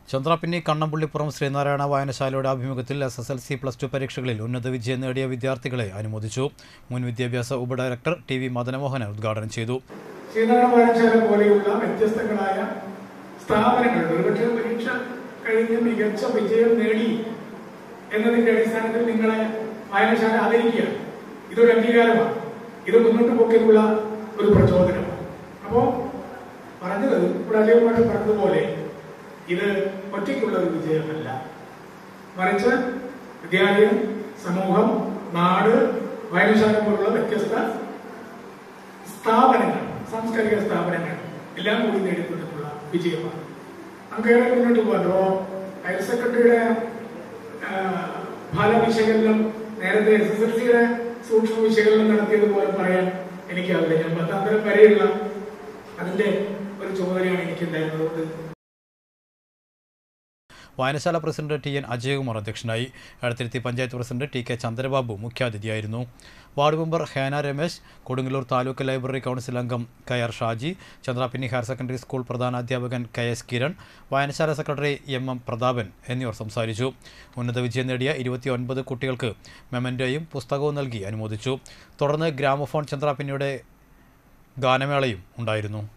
ചന്ദ്രാപിന്നി കണ്ണമ്പുള്ളിപ്പുറം ശ്രീനാരായണ വായനശാലയുടെ ആഭിമുഖ്യത്തിൽ S S L C plus two പരീക്ഷകളിൽ ഉന്നത വിജയം നേടിയ വിദ്യാർത്ഥികളെ അനുമോദിച്ചു മുൻ വിദ്യാഭ്യാസ ഉപഡയറക്ടർ ടി വി മദനമോഹനൻ ഉദ്ഘാടനം ചെയ്തു ശ്രീനാരായണ വായനശാല പോലെയുള്ള വ്യത്യസ്തങ്ങളായ സ്ഥാപനങ്ങൾ ഒരുപക്ഷെ പരീക്ഷ കഴിഞ്ഞ് മികച്ച വിജയം നേടി എന്നതിന്റെ അടിസ്ഥാനത്തിൽ നിങ്ങളെ വായനശാല ആദരിക്കുക ഇതൊരു അംഗീകാരമാണ് ഇത് മുന്നോട്ട് പോക്കിനുള്ള ഒരു പ്രചോദനമാണ് അപ്പോ പറഞ്ഞത് ഇവിടെ അജയകുമാർ പറഞ്ഞതുപോലെ ഇത് ഒറ്റയ്ക്കുള്ള ഒരു വിജയമല്ല മറിച്ച് വിദ്യാലയം സമൂഹം നാട് വായനശാല പോലുള്ള വ്യത്യസ്ത സ്ഥാപനങ്ങൾ സാംസ്കാരിക സ്ഥാപനങ്ങൾ എല്ലാം കൂടി നേടിക്കൊണ്ടിട്ടുള്ള വിജയമാണ് നമുക്ക് ഏറെ മുന്നോട്ട് പോകാം അപ്പോ ഹയർ സെക്കൻഡറിയുടെ ഫലവിശകലനം നേരത്തെ എസ് എസ് എൽ സിയുടെ സൂക്ഷ്മ വിശകലനം നടത്തിയതുപോലെ പറയാൻ എനിക്കാവില്ല ഞാൻ പത്താം തരം വരെയുള്ള അതിന്റെ ഒരു ചുമതലയാണ് എനിക്കുണ്ടായിരുന്നത് അതുകൊണ്ട് വായനശാല പ്രസിഡന്റ് ടി എൻ അജയകുമാർ അധ്യക്ഷനായി Edathiruthy panchayat president T K Chandrababu മുഖ്യാതിഥിയായിരുന്നു ward member Hena Ramesh Kodungallur taluk library council അംഗം K R Shaji Chandrapinni higher secondary school പ്രധാന അധ്യാപകൻ കെ എസ് കിരൺ വായനശാല സെക്രട്ടറി എം എം പ്രതാപൻ എന്നിവർ സംസാരിച്ചു ഉന്നത വിജയം നേടിയ ഇരുപത്തിയൊൻപത് കുട്ടികൾക്ക് മെമൻറ്റോയും പുസ്തകവും നൽകി അനുമോദിച്ചു തുടർന്ന് ഗ്രാമഫോൺ ചന്ദ്രാപിന്നിയുടെ ഗാനമേളയും ഉണ്ടായിരുന്നു